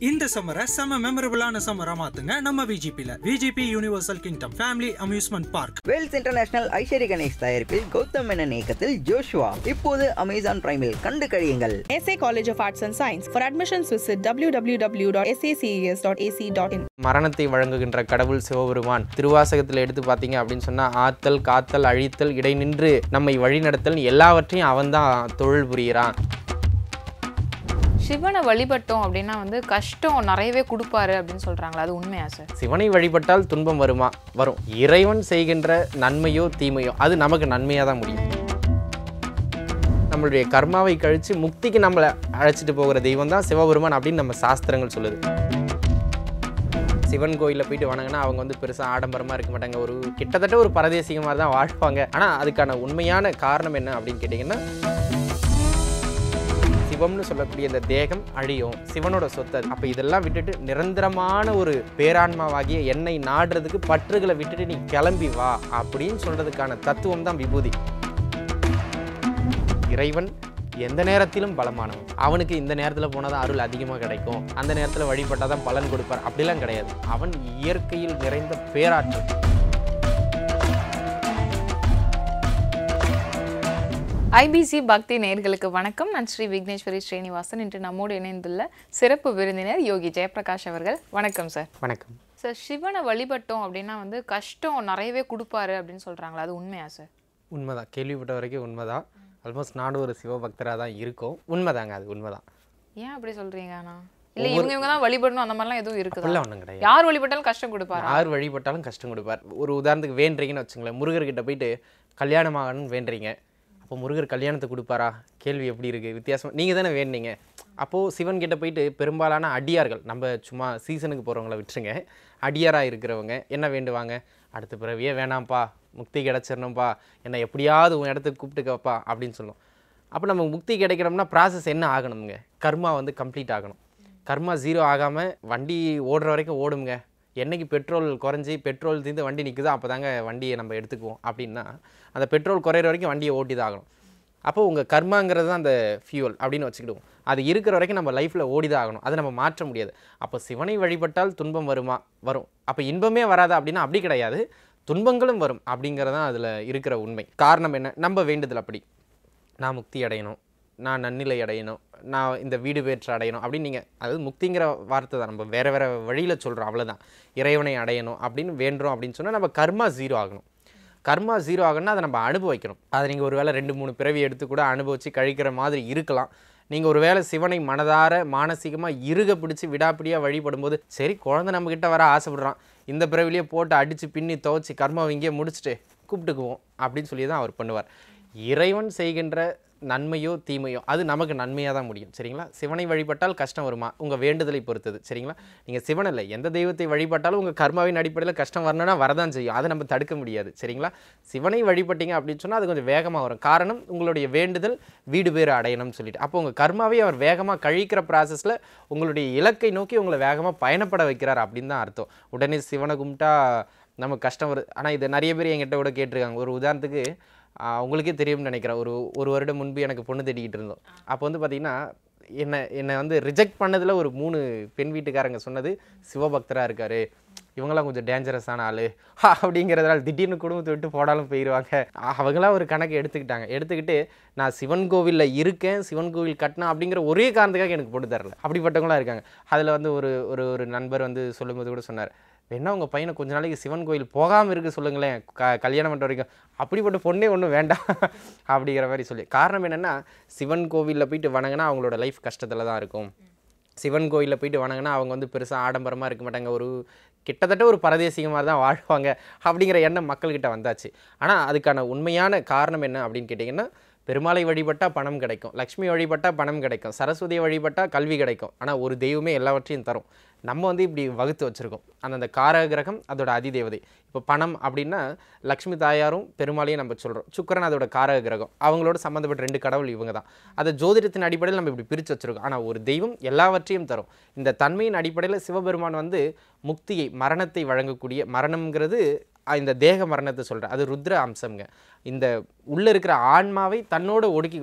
இந்த சம்மரை செம மெமரபிளான சம்மரா மாத்துங்க நம்ம விஜிபில VGP Universal Kingdom family amusement park Vels International Aishwarya Ganesh தயாரிப்பில் கௌதம் மேனன் இயக்கத்தில் ஜோஷுவா இப்போது அமேசான் பிரைமில் கண்டு கழியுங்கள் SA College of Arts and Science. For admissions, visit www.saces.ac.in. மரணத்தை வழங்குகின்ற கடவுள் சிவபெருமான் திருவாசகத்தில் எடுத்து பார்த்தீங்க அப்படின்னு சொன்னால் ஆத்தல் காத்தல் அழித்தல் இடை நின்று நம்மை வழிநடத்தல் எல்லாவற்றையும் அவன்தான் தொழில் புரிகிறான் சிவனை வழிபட்டோம் அப்படின்னா வந்து கஷ்டம் நிறையவே கொடுப்பாரு அப்படின்னு சொல்றாங்களா அது உண்மையா சார் சிவனை வழிபட்டால் துன்பம் வருமா வரும் இறைவன் செய்கின்ற நன்மையோ தீமையோ அது நமக்கு நன்மையாக தான் முடியும் நம்மளுடைய கர்மாவை கழித்து முக்திக்கு நம்மளை அழைச்சிட்டு போகிற தெய்வம் தான் சிவபெருமான் அப்படின்னு நம்ம சாஸ்திரங்கள் சொல்லுது சிவன் கோயிலில் போயிட்டு வணங்கினா அவங்க வந்து பெருசாக ஆடம்பரமாக இருக்க மாட்டாங்க ஒரு கிட்டத்தட்ட ஒரு பரதேசிக மாதிரி தான் வாழ்வாங்க ஆனால் அதுக்கான உண்மையான காரணம் என்ன அப்படின்னு கேட்டிங்கன்னா சிவம்னு சொல்லக்கூடிய இந்த தேகம் அழியும் சிவனோட சொத்து அது. அப்ப இதெல்லாம் விட்டுட்டு நிரந்தரமான ஒரு பேரான்மாவாகிய என்னை நாடுறதுக்கு பற்றுகளை விட்டுட்டு நீ கிளம்பி வா அப்படின்னு சொல்றதுக்கான தத்துவம் தான் விபூதி இறைவன் எந்த நேரத்திலும் பலமானவன் அவனுக்கு இந்த நேரத்தில் போனால் தான் அருள் அதிகமாக கிடைக்கும் அந்த நேரத்தில் வழிபட்டால் தான் பலன் கொடுப்பார் அப்படிலாம் கிடையாது அவன் இயற்கையில் நிறைந்த பேராற்றல் ஐபிசி பக்தி நேயர்களுக்கு வணக்கம் நான் ஸ்ரீ விக்னேஸ்வரி ஸ்ரீனிவாசன் இன்று நம்மோடு இணைந்துள்ள சிறப்பு விருந்தினர் யோகி ஜெயபிரகாஷ் அவர்கள் வணக்கம் சார் வணக்கம் சார் சிவனை வழிபட்டோம் அப்படின்னா வந்து கஷ்டம் நிறையவே கொடுப்பாரு அப்படின்னு சொல்றாங்களா அது உண்மையா சார் உண்மைதான் கேள்விப்பட்ட வரைக்கும் உண்மைதான் ஆல்மோஸ்ட் நானும் ஒரு சிவபக்தராக தான் இருக்கும் உண்மைதாங்க அது உண்மைதான் ஏன் அப்படி சொல்றீங்க ஆனா இல்ல இவங்க இவங்க தான் வழிபடணும் அந்த மாதிரிலாம் எதுவும் இருக்குதா அப்படிலாம் ஒன்றும் கிடையாது யார் வழிபட்டாலும் கஷ்டம் கொடுப்பாரா யார் வழிபட்டாலும் கஷ்டம் கொடுப்பார் ஒரு உதாரணத்துக்கு வேண்டுறீங்கன்னு வச்சுங்களேன் முருகர்கிட்ட போயிட்டு கல்யாணம் ஆகணும்னு வேண்டுறீங்க அப்போ முருகர் கல்யாணத்தை கொடுப்பாரா கேள்வி எப்படி இருக்குது வித்தியாசம் நீங்கள் தானே வேண்டீங்க அப்போது சிவன் கிட்ட போயிட்டு பெரும்பாலான அடியார்கள் நம்ம சும்மா சீசனுக்கு போகிறவங்கள விட்டுருங்க அடியாராக இருக்கிறவங்க என்ன வேண்டுவாங்க அடுத்த பிறவியே வேணாம்ப்பா முக்தி கிடச்சிடணும்ப்பா என்னை எப்படியாவது உன் இடத்துக்கு கூப்பிட்டுக்கப்பா அப்படின்னு சொல்லும் அப்போ நம்ம முக்தி கிடைக்கணும்னா ப்ராசஸ் என்ன ஆகணுங்க கர்மா வந்து கம்ப்ளீட் ஆகணும் கர்மா ஜீரோ ஆகாமல் வண்டி ஓடுற வரைக்கும் ஓடுங்க என்னைக்கு பெட்ரோல் குறைஞ்சி பெட்ரோல் தீர்ந்து வண்டி நிற்குதோ அப்போ தாங்க வண்டியை நம்ம எடுத்துக்குவோம் அப்படின்னா அந்த பெட்ரோல் குறையிற வரைக்கும் வண்டியை ஓட்டி தான் ஆகணும் அப்போ உங்கள் கர்மாங்கிறது தான் அந்த ஃபியூல் அப்படின்னு வச்சுக்கிடுவோம் அது இருக்கிற வரைக்கும் நம்ம லைஃப்பில் ஓடி தான் ஆகணும் அதை நம்ம மாற்ற முடியாது அப்போ சிவனை வழிபட்டால் துன்பம் வருமா வரும் அப்போ இன்பமே வராதா அப்படின்னா அப்படி கிடையாது துன்பங்களும் வரும் அப்படிங்கிறது தான் அதில் இருக்கிற உண்மை காரணம் என்ன நம்ம வேண்டுதல் அப்படி நான் முக்தி அடையணும் நான் நன்னிலை அடையணும் நான் இந்த வீடு பேற்று அடையணும் அப்படின்னு நீங்கள் அதாவது முக்திங்கிற வார்த்தை தான் நம்ம வேறு வேறு வழியில் சொல்கிறோம் அவ்வளோதான் இறைவனை அடையணும் அப்படின்னு வேண்டுறோம் அப்படின்னு சொன்னால் நம்ம கர்மா ஜீரோ ஆகணும் கர்மா ஜீரோ ஆகணும்னா அதை நம்ம அனுபவிக்கணும் அதை நீங்கள் ஒரு வேளை ரெண்டு மூணு பிறவி எடுத்து கூட அனுபவித்து கழிக்கிற மாதிரி இருக்கலாம் நீங்கள் ஒரு வேளை சிவனை மனதார மானசீகமாக இறுக பிடிச்சி விடாப்பிடியாக வழிபடும்போது சரி குழந்தை நம்மக்கிட்ட வர ஆசைப்படுறான் இந்த பிறவிலேயே போட்டு அடித்து பின்னி துவச்சி கர்மாவை இங்கேயே முடிச்சுட்டு கூப்பிட்டுக்குவோம் அப்படின்னு சொல்லி தான் அவர் பண்ணுவார் இறைவன் செய்கின்ற நன்மையோ தீமையோ அது நமக்கு நன்மையாக தான் முடியும் சரிங்களா சிவனை வழிபட்டால் கஷ்டம் வருமா உங்கள் வேண்டுதலை பொறுத்தது சரிங்களா நீங்கள் சிவன் இல்லை எந்த தெய்வத்தை வழிபட்டாலும் உங்கள் கர்மாவின் அடிப்படையில் கஷ்டம் வரணும்னா வரதான் செய்யும் அதை நம்ம தடுக்க முடியாது சரிங்களா சிவனை வழிபட்டீங்க அப்படின்னு சொன்னால் அது கொஞ்சம் வேகமாக வரும் காரணம் உங்களுடைய வேண்டுதல் வீடு பேர் அடையணும்னு சொல்லிட்டு அப்போ உங்கள் கர்மாவை அவர் வேகமாக கழிக்கிற ப்ராசஸில் உங்களுடைய இலக்கை நோக்கி உங்களை வேகமாக பயணப்பட வைக்கிறார் அப்படின்னு தான் அர்த்தம் உடனே சிவனை கும்பிட்டா நமக்கு கஷ்டம் வருது ஆனால் இதை நிறைய பேர் என்கிட்ட கூட கேட்டிருக்காங்க ஒரு உதாரணத்துக்கு ஆஹ் உங்களுக்கே தெரியும்னு நினைக்கிறேன் ஒரு ஒரு வருடம் முன்பு எனக்கு பொண்ணு தேடிக்கிட்டு இருந்தோம் அப்போ வந்து பார்த்தீங்கன்னா என்னை என்னை வந்து ரிஜெக்ட் பண்ணதில் ஒரு மூணு பெண் வீட்டுக்காரங்க சொன்னது சிவபக்தராக இருக்காரு இவங்கெல்லாம் கொஞ்சம் டேஞ்சரஸான ஆள் அப்படிங்கிறதுனால திடீர்னு குடும்பத்தை விட்டு போடாலும் போயிடுவாங்க அவங்களாம் ஒரு கணக்கு எடுத்துக்கிட்டாங்க எடுத்துக்கிட்டு நான் சிவன் கோவிலில் இருக்கேன் சிவன் கோவில் கட்டினேன் அப்படிங்கிற ஒரே காரணத்துக்காக எனக்கு போட்டு தரல அப்படிப்பட்டவங்களாம் இருக்காங்க அதில் வந்து ஒரு ஒரு ஒரு நண்பர் வந்து சொல்லும்போது கூட சொன்னார் வேணா உங்கள் பையனை கொஞ்ச நாளைக்கு சிவன் கோயில் போகாமல் இருக்க சொல்லுங்களேன் க கல்யாணம் பண்ணுற வரைக்கும் அப்படிப்பட்ட பொண்ணே ஒன்றும் வேண்டாம் அப்படிங்கிற மாதிரி சொல்லி காரணம் என்னென்னா சிவன் கோவிலில் போயிட்டு வணங்கினா அவங்களோட லைஃப் கஷ்டத்தில் தான் இருக்கும் சிவன் கோயிலில் போயிட்டு வணங்கினா அவங்க வந்து பெருசாக ஆடம்பரமாக இருக்க மாட்டாங்க ஒரு கிட்டத்தட்ட ஒரு பரதேசிக மாதிரி தான் வாழ்வாங்க அப்படிங்கிற எண்ணம் மக்கள்கிட்ட வந்தாச்சு ஆனால் அதுக்கான உண்மையான காரணம் என்ன அப்படின்னு கேட்டிங்கன்னா பெருமாளை வழிபட்டால் பணம் கிடைக்கும் லக்ஷ்மி வழிபட்டால் பணம் கிடைக்கும் சரஸ்வதியை வழிபட்டால் கல்வி கிடைக்கும் ஆனால் ஒரு தெய்வமே எல்லாவற்றையும் தரும் நம்ம வந்து இப்படி வகுத்து வச்சுருக்கோம் அந்தந்த காரக கிரகம் அதோட அதிதேவதை இப்போ பணம் அப்படின்னா லக்ஷ்மி தாயாரும் பெருமாளையும் நம்ம சொல்கிறோம் சுக்கரன் அதோட காரக கிரகம் அவங்களோட சம்மந்தப்பட்ட ரெண்டு கடவுள் இவங்க தான் அதை ஜோதிடத்தின் அடிப்படையில் நம்ம இப்படி பிரித்து வச்சுருக்கோம் ஆனால் ஒரு தெய்வம் எல்லாவற்றையும் தரும் இந்த தன்மையின் அடிப்படையில் சிவபெருமான் வந்து முக்தியை மரணத்தை வழங்கக்கூடிய மரணம்ங்கிறது அஹ், இந்த தேக மரணத்தை சொல்கிறேன் அது ருத்ர அம்சம்ங்க இந்த உள்ளே இருக்கிற ஆன்மாவை தன்னோட ஒடுக்கி கொள்கிற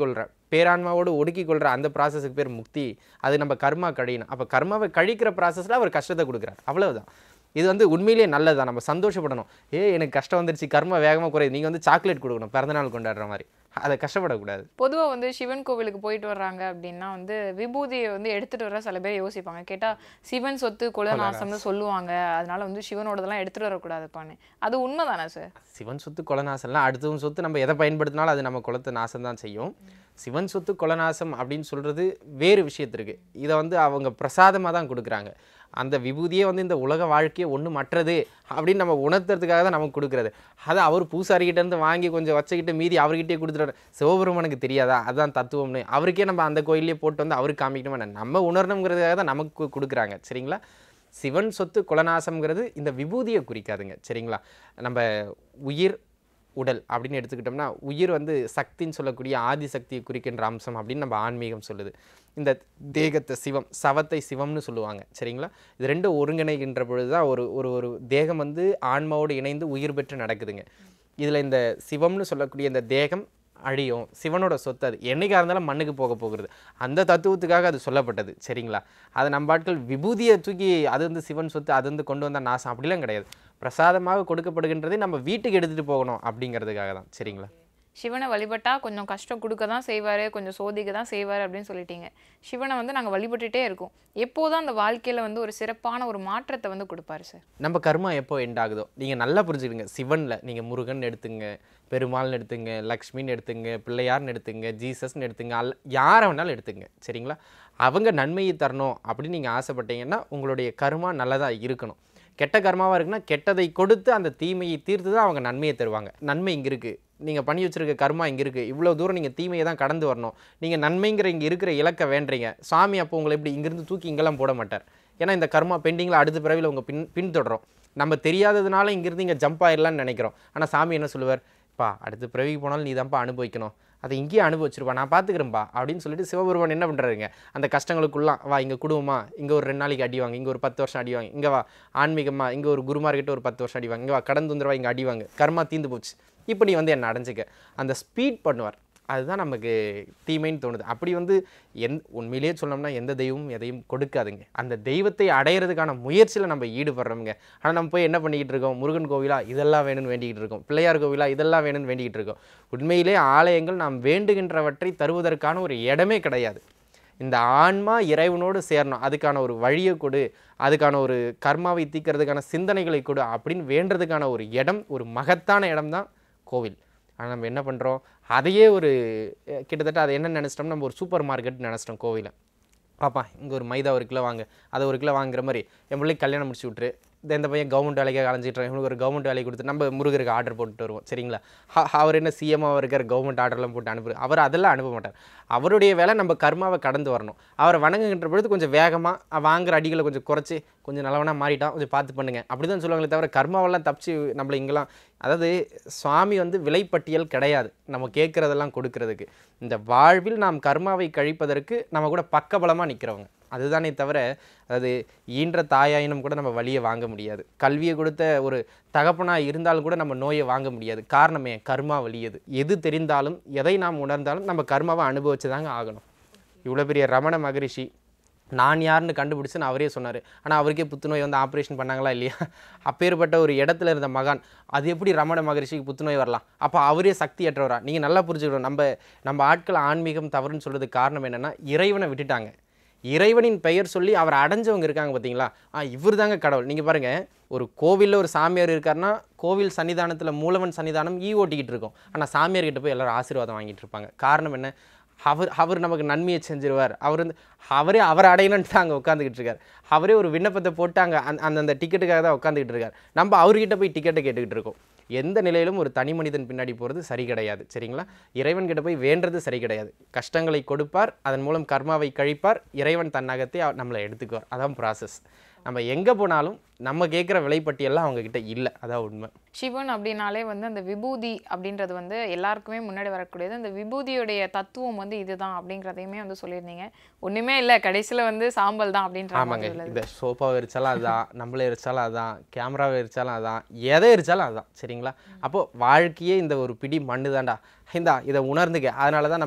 பேரான்மாவோடு ஒடுக்கி கொள்கிற அந்த ப்ராசஸுக்கு பேர் முக்தி அது நம்ம கர்மா கழியணும் அப்போ கர்மாவை கழிக்கிற ப்ராசஸில் அவர் கஷ்டத்தை கொடுக்குறார் அவ்வளவுதான் இது வந்து உண்மையிலேயே நல்லதுதான் நம்ம சந்தோஷப்படணும் ஏ எனக்கு கஷ்டம் வந்துருச்சு கர்மா வேகமாக குறையுது நீங்கள் வந்து சாக்லேட் கொடுக்கணும் பிறந்தநாள் கொண்டாடுற மாதிரி அதை கஷ்டப்படக்கூடாது பொதுவா வந்து சிவன் கோவிலுக்கு போயிட்டு வர்றாங்க அப்படின்னா வந்து விபூதியை வந்து எடுத்துட்டு வர சில பேர் யோசிப்பாங்க கேட்டா சிவன் சொத்து குலநாசம்னு சொல்லுவாங்க அதனால வந்து சிவனோடதெல்லாம் எடுத்துட்டு வரக்கூடாதுப்பான்னு அது உண்மைதானே சார் சிவன் சொத்து கொலநாசம்லாம் அடுத்தவன் சொத்து நம்ம எதை பயன்படுத்தினாலும் அது நம்ம குலத்தை நாசம் தான் செய்யும் சிவன் சொத்து கொலநாசம் அப்படின்னு சொல்கிறது வேறு விஷயத்திற்கு இதை வந்து அவங்க பிரசாதமாக தான் கொடுக்குறாங்க அந்த விபூதியே வந்து இந்த உலக வாழ்க்கையை ஒன்று மற்றது அப்படின்னு நம்ம உணர்த்துறதுக்காக தான் நமக்கு கொடுக்குறது அதை அவர் பூசாரிகிட்ட இருந்து வாங்கி கொஞ்சம் வச்சுக்கிட்டு மீதி அவர்கிட்டயே கொடுத்துட்டு சிவபெருமானுக்கு தெரியாதா அதான் தத்துவம்னு அவருக்கே நம்ம அந்த கோயிலே போட்டு வந்து அவருக்கு காமிக்கணுமா என்ன? நம்ம உணரணுங்கிறதுக்காக தான் நமக்கு கொடுக்குறாங்க சரிங்களா சிவன் சொத்து குலநாசம்ங்கிறது இந்த விபூதியை குறிக்காதுங்க சரிங்களா நம்ம உயிர் உடல் அப்படின்னு எடுத்துக்கிட்டோம்னா உயிர் வந்து சக்தின்னு சொல்லக்கூடிய ஆதிசக்தியை குறிக்கின்ற அம்சம் அப்படின்னு நம்ம ஆன்மீகம் சொல்லுது இந்த தேகத்தை சிவம் சவத்தை சிவம்னு சொல்லுவாங்க சரிங்களா இது ரெண்டும் ஒருங்கிணைகின்ற பொழுது தான் ஒரு ஒரு ஒரு தேகம் வந்து ஆன்மாவோடு இணைந்து உயிர் பெற்று நடக்குதுங்க இதில் இந்த சிவம்னு சொல்லக்கூடிய இந்த தேகம் அழியும் சிவனோட சொத்து அது என்னைக்கா இருந்தாலும் மண்ணுக்கு போக போகிறது அந்த தத்துவத்துக்காக அது சொல்லப்பட்டது சரிங்களா அதை நம்ம ஆட்கள் விபூதியை தூக்கி அது வந்து சிவன் சொத்து அது வந்து கொண்டு வந்த நாசம் அப்படிலாம் கிடையாது பிரசாதமாக கொடுக்கப்படுகின்றதை நம்ம வீட்டுக்கு எடுத்துகிட்டு போகணும் அப்படிங்கிறதுக்காக தான் சரிங்களா சிவனை வழிபட்டா கொஞ்சம் கஷ்டம் கொடுக்க தான் செய்வாரு கொஞ்சம் சோதிக்க தான் செய்வாரு அப்படின்னு சொல்லிட்டீங்க சிவனை வந்து நாங்க வழிபட்டுட்டே இருக்கோம் எப்போதான் அந்த வாழ்க்கையில வந்து ஒரு சிறப்பான ஒரு மாற்றத்தை வந்து கொடுப்பாரு சார் நம்ம கர்மா எப்போ எண்ட் ஆகுதோ நீங்கள் நல்லா புரிஞ்சுக்கிடுங்க சிவனில் நீங்கள் முருகன் எடுத்துங்க பெருமாள்னு எடுத்துங்க லக்ஷ்மின்னு எடுத்துங்க பிள்ளையார்னு எடுத்துங்க ஜீசஸ்னு எடுத்துங்க அல்ல யாரை வேணாலும் எடுத்துங்க சரிங்களா அவங்க நன்மையை தரணும் அப்படின்னு நீங்கள் ஆசைப்பட்டீங்கன்னா உங்களுடைய கர்மா நல்லதாக இருக்கணும் கெட்ட கர்மாவாக இருக்குன்னா கெட்டதை கொடுத்து அந்த தீமையை தீர்த்து தான் அவங்க நன்மையை தருவாங்க நன்மை இங்கே இருக்குது நீங்கள் பண்ணி வச்சிருக்க கர்மா இங்கே இருக்குது இவ்வளோ தூரம் நீங்கள் தீமையை தான் கடந்து வரணும் நீங்கள் நன்மைங்கிற இங்கே இருக்கிற இலக்கை வேண்டுறீங்க சாமி அப்போ உங்களை இப்படி இங்கிருந்து தூக்கி இங்கெல்லாம் போட மாட்டார் ஏன்னா இந்த கர்மா பெண்டிங்கில் அடுத்த பிறவியில் உங்கள் பின் பின்தொடரும் நம்ம தெரியாததுனால இங்கிருந்து இங்கே ஜம்ப் ஆயிடலாம்னு நினைக்கிறோம் ஆனால் சாமி என்ன சொல்லுவார் பா அடுத்த பிறவிக்கு போனாலும் நீ தான்ப்பா அனுபவிக்கணும் அதை இங்கேயே அனுபவிச்சிருப்பா நான் பார்த்துக்கிறேன்ப்பா அப்படின்னு சொல்லிட்டு சிவபெருமான் என்ன பண்ணுறாருங்க அந்த கஷ்டங்களுக்குள்ளாம் வா இங்கே குடும்பமா இங்கே ஒரு ரெண்டு நாளைக்கு அடிவாங்க இங்கே ஒரு பத்து வருஷம் அடிவாங்க இங்கே வா ஆன்மீகமா இங்கே ஒரு குருமார்கிட்ட ஒரு பத்து வருஷம் அடிவாங்க இங்கே வா கடன் தொந்தரவா இங்கே அடிவாங்க கர்மா தீந்து போச்சு இப்போ நீ வந்து என்ன அடைஞ்சிக்க அந்த ஸ்பீட் பண்ணுவார் அதுதான் நமக்கு தீமைன்னு தோணுது அப்படி வந்து எந் உண்மையிலேயே சொன்னோம்னா எந்த தெய்வமும் எதையும் கொடுக்காதுங்க அந்த தெய்வத்தை அடையிறதுக்கான முயற்சியில் நம்ம ஈடுபடுறோமுங்க ஆனால் நம்ம போய் என்ன பண்ணிக்கிட்டு இருக்கோம் முருகன் கோவிலா இதெல்லாம் வேணும்னு வேண்டிக்கிட்டு இருக்கோம் பிள்ளையார் கோவிலா இதெல்லாம் வேணும்னு வேண்டிக்கிட்டு இருக்கோம் உண்மையிலே ஆலயங்கள் நாம் வேண்டுகின்றவற்றை தருவதற்கான ஒரு இடமே கிடையாது இந்த ஆன்மா இறைவனோடு சேரணும் அதுக்கான ஒரு வழியை கொடு அதுக்கான ஒரு கர்மாவை தீக்கிறதுக்கான சிந்தனைகளை கொடு அப்படின்னு வேண்டுறதுக்கான ஒரு இடம் ஒரு மகத்தான இடம் தான் கோவில் ஆனால் நம்ம என்ன பண்ணுறோம் அதையே ஒரு அஹ், கிட்டத்தட்ட அதை என்ன நினச்சிட்டோம் நம்ம ஒரு சூப்பர் மார்க்கெட் நினச்சிட்டோம் கோவிலை பாப்பா இங்கே ஒரு மைதா ஒரு கிலோ வாங்க அதை ஒரு கிலோ வாங்குற மாதிரி என் பிள்ளைக்கு கல்யாணம் முடிச்சு விட்ரு இந்த இந்த பையன் கவர்மெண்ட் வேலைக்காக அலைஞ்சிட்டு இவனுக்கு ஒரு கவர்மெண்ட் வேலையை கொடுத்து நம்ம முருகருக்கு ஆர்டர் போட்டு வருவோம் சரிங்களா ஹ- அவர் என்ன சிஎம்மாக இருக்கார் கவர்மெண்ட் ஆர்டர்லாம் போட்டு அனுப்புரு அவர் அதெல்லாம் அனுப்ப மாட்டார் அவருடைய வேலை நம்ம கர்மாவை கடந்து வரணும் அவரை வணங்குகின்ற பொழுது கொஞ்சம் வேகமாக வாங்குற அடிகளை கொஞ்சம் குறைச்சி கொஞ்சம் நல்லவனா மாறிட்டான் கொஞ்சம் பார்த்து பண்ணுங்க அப்படி தான் சொல்லுவாங்களே தவிர கர்மாவெல்லாம் தப்பிச்சு நம்மளை இங்கெல்லாம் அதாவது சுவாமி வந்து விலைப்பட்டியல் கிடையாது நம்ம கேட்குறதெல்லாம் கொடுக்கறதுக்கு இந்த வாழ்வில் நாம் கர்மாவை கழிப்பதற்கு நம்ம கூட பக்கபலமாக நிற்கிறவங்க அதுதானே தவிர அதாவது ஈன்ற தாயாயினம் கூட நம்ம வழியை வாங்க முடியாது கல்வியை கொடுத்த ஒரு தகப்பனாக இருந்தாலும் கூட நம்ம நோயை வாங்க முடியாது காரணமே கர்மா வலியது எது தெரிந்தாலும் எதை நாம் உணர்ந்தாலும் நம்ம கர்மாவை அனுபவிச்சு தாங்க ஆகணும் இவ்வளோ பெரிய ரமண மகரிஷி நான் யாருன்னு கண்டுபிடிச்சு நான் அவரே சொன்னார் ஆனால் அவருக்கே புத்துநோய் வந்து ஆப்ரேஷன் பண்ணாங்களா இல்லையா அப்பேற்பட்ட ஒரு இடத்துல இருந்த மகான் அது எப்படி ரமண மகரிஷிக்கு புத்துநோய் வரலாம் அப்போ அவரே சக்தியற்றவரா நீங்கள் நல்லா புரிஞ்சுக்கணும் நம்ம நம்ம ஆட்கள் ஆன்மீகம் தவறுன்னு சொல்றதுக்கு காரணம் என்னென்னா இறைவனை விட்டுட்டாங்க இறைவனின் பெயர் சொல்லி அவர் அடைஞ்சவங்க இருக்காங்க பார்த்தீங்களா ஆ இவர் தாங்க கடவுள் நீங்கள் பாருங்கள் ஒரு கோவிலில் ஒரு சாமியார் இருக்காருன்னா கோவில் சன்னிதானத்தில் மூலவன் சன்னிதானம் ஈ ஓட்டிக்கிட்டு இருக்கும் ஆனால் சாமியார் கிட்ட போய் எல்லாரும் ஆசீர்வாதம் வாங்கிட்டு இருப்பாங்க காரணம் என்ன அவர் அவர் நமக்கு நன்மையை செஞ்சிருவார் அவர் வந்து அவரே அவர் அடையணுன்ட்டு தான் அங்கே உட்காந்துக்கிட்டு இருக்கார் அவரே ஒரு விண்ணப்பத்தை போட்டு அங்கே அந்த அந்தந்த டிக்கெட்டுக்காக தான் உட்காந்துக்கிட்டு இருக்கார் நம்ம அவர்கிட்ட போய் டிக்கெட்டை கேட்டுக்கிட்டு இருக்கோம் எந்த நிலையிலும் ஒரு தனி மனிதன் பின்னாடி போகிறது சரி கிடையாது சரிங்களா இறைவன் கிட்ட போய் வேண்டது சரி கிடையாது கஷ்டங்களை கொடுப்பார் அதன் மூலம் கர்மாவை கழிப்பார் இறைவன் தன்னகத்தை அவ- நம்மளை எடுத்துக்குவார் அதான் ப்ராசஸ் நம்ம எங்கே போனாலும் நம்ம கேட்குற விலைப்பட்டியெல்லாம் அவங்க கிட்ட இல்லை அதான் உண்மை சிவன் அப்படின்னாலே வந்து அந்த விபூதி அப்படின்றது வந்து எல்லாருக்குமே முன்னாடி வரக்கூடியது அந்த விபூதியுடைய தத்துவம் வந்து இதுதான் அப்படிங்கிறதையுமே வந்து சொல்லியிருந்தீங்க ஒண்ணுமே இல்லை கடைசியில வந்து சாம்பல் தான் அப்படின்ற ஆமாங்க மாதிரி உள்ளது இந்த சோஃபாவை எரிச்சாலும் அதுதான் நம்மளை எரிச்சாலும் அதான் கேமராவை எரிச்சாலும் அதான் எதை எரிச்சாலும் அதுதான் சரிங்களா அப்போ வாழ்க்கையே இந்த ஒரு பிடி மண்ணு தான்டா இந்தா இதை உணர்ந்துக்க அதனால தான் நம்ம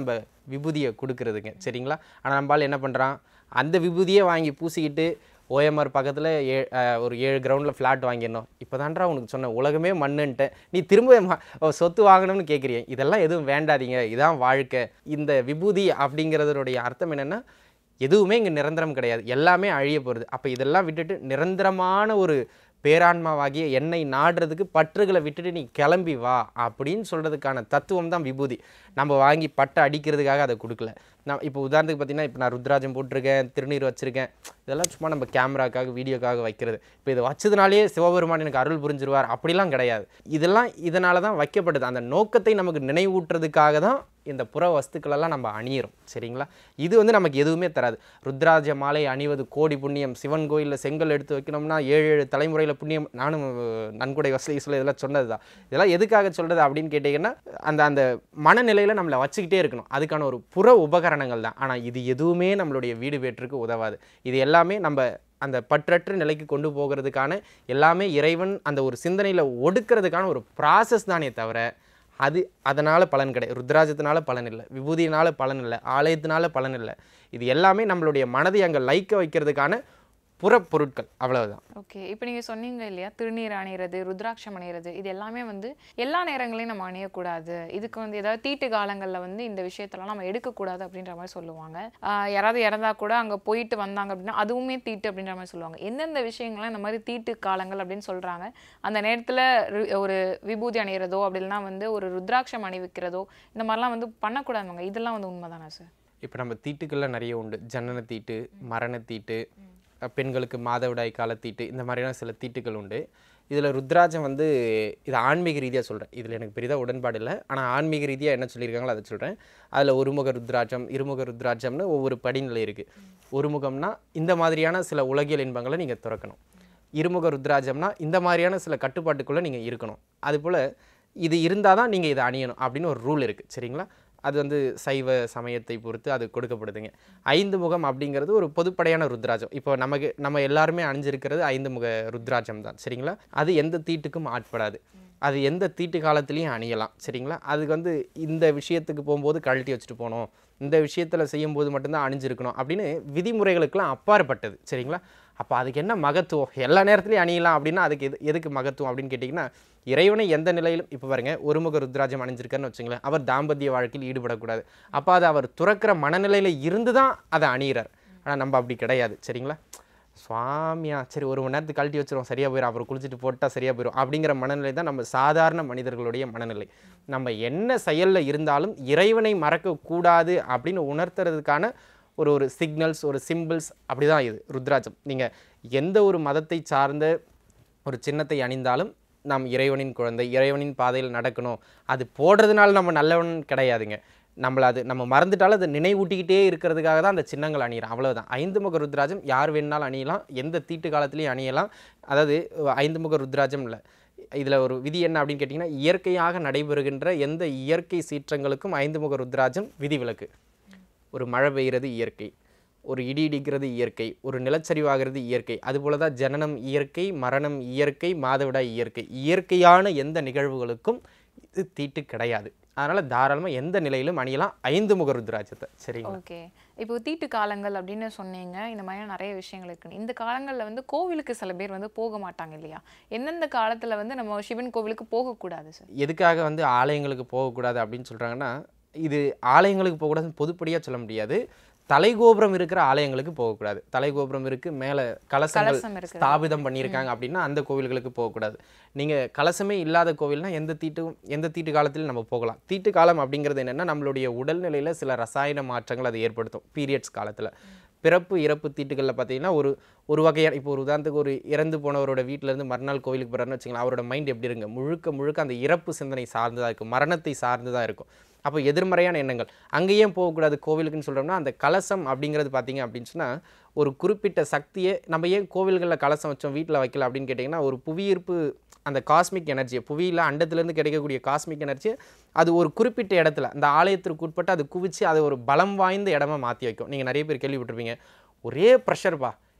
விபூதியை கொடுக்குறதுங்க சரிங்களா ஆனால் நம்மளால் என்ன பண்ணுறான் அந்த விபூதியே வாங்கி பூசிக்கிட்டு ஓஎம்ஆர் பக்கத்தில் ஏ அஹ், ஒரு ஏழு கிரவுண்டில் ஃப்ளாட் வாங்கிடணும் இப்போ தான்டா உனக்கு சொன்னேன் உலகமே மண்ணுன்ட்டேன் நீ திரும்ப ம- ஓ, சொத்து வாங்கணும்னு கேட்குறீங்க இதெல்லாம் எதுவும் வேண்டாதீங்க இதான் வாழ்க்கை இந்த விபூதி அப்படிங்கிறதுடைய அர்த்தம் என்னென்னா எதுவுமே இங்கே நிரந்தரம் கிடையாது எல்லாமே அழிய போகிறது அப்போ இதெல்லாம் விட்டுட்டு நிரந்தரமான ஒரு பேரான்மாவாகிய என்னை நாடுறதுக்கு பற்றுகளை விட்டுட்டு நீ கிளம்பி வா அப்படின்னு சொல்கிறதுக்கான தத்துவம் தான் விபூதி நம்ம வாங்கி பட்டை அடிக்கிறதுக்காக அதை கொடுக்கல நான் இப்போ உதாரணத்துக்கு பார்த்தீங்கன்னா இப்போ நான் ருத்ராஜம் போட்டிருக்கேன் திருநீர் வச்சுருக்கேன் இதெல்லாம் சும்மா நம்ம கேமராக்காக வீடியோக்காக வைக்கிறது இப்போ இதை வச்சதுனாலேயே சிவபெருமான் எனக்கு அருள் புரிஞ்சிருவார் அப்படிலாம் கிடையாது இதெல்லாம் இதனால தான் வைக்கப்படுது அந்த நோக்கத்தை நமக்கு நினைவூட்டுறதுக்காக தான் இந்த புற வஸ்துக்களெல்லாம் நம்ம அணியிறோம் சரிங்களா இது வந்து நமக்கு எதுவுமே தராது ருத்ராஜ மாலை அணிவது கோடி புண்ணியம் சிவன் கோயிலில் செங்கல் எடுத்து வைக்கணும்னா ஏழு ஏழு தலைமுறையில் புண்ணியம் நானும் அஹ், நன்கொடை வசதி சொல்ல இதெல்லாம் சொன்னது தான் இதெல்லாம் எதுக்காக சொல்கிறது அப்படின்னு கேட்டிங்கன்னா அந்த அந்த மனநிலையில் நம்மளை வச்சுக்கிட்டே இருக்கணும் அதுக்கான ஒரு புற உபகரணங்கள் தான் ஆனால் இது எதுவுமே நம்மளுடைய வீடு வேற்றுக்கு உதவாது இது எல்லாமே நம்ம அந்த பற்றற்ற நிலைக்கு கொண்டு போகிறதுக்கான எல்லாமே இறைவன் அந்த ஒரு சிந்தனையில் ஒடுக்கிறதுக்கான ஒரு ப்ராசஸ் தானே தவிர அது அதனால் பலன் கிடையாது ருத்ராஜத்தினால பலன் இல்லை விபூதியினால பலன் இல்லை ஆலயத்தினால பலன் இல்லை இது எல்லாமே நம்மளுடைய மனதை அங்கே லைக்க வைக்கிறதுக்கான புறப்பொருட்கள் அவ்வளவுதான் ஓகே இப்போ நீங்கள் சொன்னீங்க இல்லையா திருநீர் அணியிறது ருத்ராட்சம் அணியிறது இது எல்லாமே வந்து எல்லா நேரங்களையும் நம்ம அணியக்கூடாது இதுக்கு வந்து ஏதாவது தீட்டு காலங்களில் வந்து இந்த விஷயத்தெல்லாம் நம்ம எடுக்கக்கூடாது அப்படின்ற மாதிரி சொல்லுவாங்க ஆஹ் யாராவது இறந்தா கூட அங்கே போயிட்டு வந்தாங்க அப்படின்னா அதுவுமே தீட்டு அப்படின்ற மாதிரி சொல்லுவாங்க எந்தெந்த விஷயங்கள்லாம் இந்த மாதிரி தீட்டு காலங்கள் அப்படின்னு சொல்கிறாங்க அந்த நேரத்தில் ஒரு விபூதி அணியிறதோ அப்படி இல்லைன்னா வந்து ஒரு ருத்ராட்சம் அணிவிக்கிறதோ இந்த மாதிரிலாம் வந்து பண்ணக்கூடாதுங்க இதெல்லாம் வந்து உண்மைதானா சார் இப்போ நம்ம தீட்டுக்கள்லாம் நிறைய உண்டு ஜனன தீட்டு மரண தீட்டு அஹ் பெண்களுக்கு மாதவிடாய் கால தீட்டு இந்த மாதிரியான சில தீட்டுகள் உண்டு இதில் ருத்ராஜம் வந்து இது ஆன்மீக ரீதியாக சொல்கிறேன் இதில் எனக்கு பெரிதாக உடன்பாடு இல்லை ஆனால் ஆன்மீக ரீதியாக என்ன சொல்லியிருக்காங்களோ அதை சொல்கிறேன் அதில் ஒருமுக ருத்ராட்சம் இருமுக ருத்ராட்சம்னு ஒவ்வொரு படிநிலை இருக்குது ஒருமுகம்னா இந்த மாதிரியான சில உலகியல் இன்பங்களை நீங்கள் துறக்கணும் இருமுக ருத்ராஜம்னா இந்த மாதிரியான சில கட்டுப்பாட்டுக்குள்ளே நீங்கள் இருக்கணும் அதுபோல் இது இருந்தால் தான் நீங்கள் இதை அணியணும் அப்படின்னு ஒரு ரூல் இருக்குது சரிங்களா அது வந்து சைவ சமயத்தை பொறுத்து அது கொடுக்கப்படுதுங்க ஐந்து முகம் அப்படிங்கிறது ஒரு பொதுப்படையான ருத்ராஜம் இப்போ நமக்கு நம்ம எல்லாருமே அணிஞ்சிருக்கிறது ஐந்து முக ருத்ராஜம் தான் சரிங்களா அது எந்த தீட்டுக்கும் ஆட்படாது அது எந்த தீட்டு காலத்துலேயும் அணியலாம் சரிங்களா அதுக்கு வந்து இந்த விஷயத்துக்கு போகும்போது கழட்டி வச்சுட்டு போகணும் இந்த விஷயத்தில் செய்யும்போது மட்டும்தான் அணிஞ்சிருக்கணும் அப்படின்னு விதிமுறைகளுக்கெல்லாம் அப்பாற்பட்டது சரிங்களா அப்போ அதுக்கு என்ன மகத்துவம் எல்லா நேரத்துலையும் அணியலாம் அப்படின்னா அதுக்கு எது எதுக்கு மகத்துவம் அப்படின்னு கேட்டிங்கன்னா இறைவனை எந்த நிலையிலும் இப்போ பாருங்க ஒருமுக ருத்ராஜம் அணிஞ்சிருக்காருன்னு வச்சுங்களேன் அவர் தாம்பத்திய வாழ்க்கையில் ஈடுபடக்கூடாது அப்போ அது அவர் துறக்கிற மனநிலையில் இருந்து தான் அதை அணியிறார் ஆனால் நம்ம அப்படி கிடையாது சரிங்களா சுவாமியா சரி ஒரு மணி நேரத்துக்கு கழட்டி வச்சிருவோம் சரியாக போயிடும் அப்புறம் குளிச்சுட்டு போட்டால் சரியாக போயிடும் அப்படிங்கிற மனநிலை தான் நம்ம சாதாரண மனிதர்களுடைய மனநிலை நம்ம என்ன செயலில் இருந்தாலும் இறைவனை மறக்கக்கூடாது அப்படின்னு உணர்த்துறதுக்கான ஒரு ஒரு சிக்னல்ஸ் ஒரு சிம்பிள்ஸ் அப்படி தான் இது ருத்ராஜம் நீங்கள் எந்த ஒரு மதத்தை சார்ந்த ஒரு சின்னத்தை அணிந்தாலும் நாம் இறைவனின் குழந்தை இறைவனின் பாதையில் நடக்கணும் அது போடுறதுனால நம்ம நல்லவன் கிடையாதுங்க நம்மளை அது நம்ம மறந்துட்டாலும் அதை நினைவூட்டிக்கிட்டே இருக்கிறதுக்காக தான் அந்த சின்னங்கள் அணியிறோம் அவ்வளவுதான் ஐந்து முக ருத்ராஜம் யார் வேணுனாலும் அணியலாம் எந்த தீட்டு காலத்துலையும் அணியலாம் அதாவது அஹ், ஐந்து முக ருத்ராஜம் இல்லை இதில் ஒரு விதி என்ன அப்படின்னு கேட்டிங்கன்னா இயற்கையாக நடைபெறுகின்ற எந்த இயற்கை சீற்றங்களுக்கும் ஐந்து முக ருத்ராஜம் விதிவிலக்கு ஒரு மழை பெய்கிறது இயற்கை ஒரு இடி இடிக்கிறது இயற்கை ஒரு நிலச்சரிவாகிறது இயற்கை அதுபோல தான் ஜனனம் இயற்கை மரணம் இயற்கை மாதவிடாய் இயற்கை இயற்கையான எந்த நிகழ்வுகளுக்கும் இது தீட்டு கிடையாது அதனால் தாராளமாக எந்த நிலையிலும் அணியலாம் ஐந்து முக ருத்ராஜத்தை சரிங்களா ஓகே இப்போ தீட்டு காலங்கள் அப்படின்னு சொன்னீங்க இந்த மாதிரி நிறைய விஷயங்கள் இருக்கு இந்த காலங்களில் வந்து கோவிலுக்கு சில பேர் வந்து போக மாட்டாங்க இல்லையா எந்தெந்த காலத்துல வந்து நம்ம சிவன் கோவிலுக்கு போகக்கூடாது சார் எதுக்காக வந்து ஆலயங்களுக்கு போகக்கூடாது அப்படின்னு சொல்கிறாங்கன்னா இது ஆலயங்களுக்கு போகக்கூடாதுன்னு பொதுப்படியாக சொல்ல முடியாது தலைகோபுரம் இருக்கிற ஆலயங்களுக்கு போகக்கூடாது தலைகோபுரம் இருக்குது மேலே கலசங்கள் கலசம் இருக்குது. ஸ்தாபிதம் பண்ணியிருக்காங்க அப்படின்னா அந்த கோவில்களுக்கு போகக்கூடாது நீங்கள் கலசமே இல்லாத கோவில்னா எந்த தீட்டும் எந்த தீட்டு காலத்திலும் நம்ம போகலாம் தீட்டு காலம் அப்படிங்கிறது என்னென்னா நம்மளுடைய உடல்நிலையில் சில ரசாயன மாற்றங்கள் அது ஏற்படுத்தும் பீரியட்ஸ் காலத்தில் பிறப்பு இறப்பு தீட்டுகளில் பார்த்தீங்கன்னா ஒரு ஒரு வகையான இப்போ ஒரு உதாரணத்துக்கு ஒரு இறந்து போனவரோட வீட்ல இருந்து மறுநாள் கோவிலுக்கு போகிறாருன்னு வச்சுக்கலாம் அவரோட மைண்ட் எப்படி இருங்க முழுக்க முழுக்க அந்த இறப்பு சிந்தனை சார்ந்ததாக இருக்கும் மரணத்தை சார்ந்ததாக இருக்கும் அப்போ எதிர்மறையான எண்ணங்கள் அங்கேயே போகக்கூடாது கோவிலுக்குன்னு சொல்கிறோம்னா அந்த கலசம் அப்படிங்கிறது பார்த்தீங்க அப்படின்னு சொன்னால் ஒரு குறிப்பிட்ட சக்தியை நம்ம ஏன் கோவில்களில் கலசம் வச்சோம் வீட்டில் வைக்கல அப்படின்னு கேட்டிங்கன்னா ஒரு புவியீர்ப்பு அந்த காஸ்மிக் எனர்ஜியை புவியில் அண்டத்துலேருந்து கிடைக்கக்கூடிய காஸ்மிக் எனர்ஜியை அது ஒரு குறிப்பிட்ட இடத்துல அந்த ஆலயத்திற்கு உட்பட்டு அது குவிச்சு அதை ஒரு பலம் வாய்ந்த இடமா மாற்றி வைக்கும் நீங்கள் நிறைய பேர் கேள்விப்பட்டிருப்பீங்க ஒரே ப்ரெஷர்ப்பா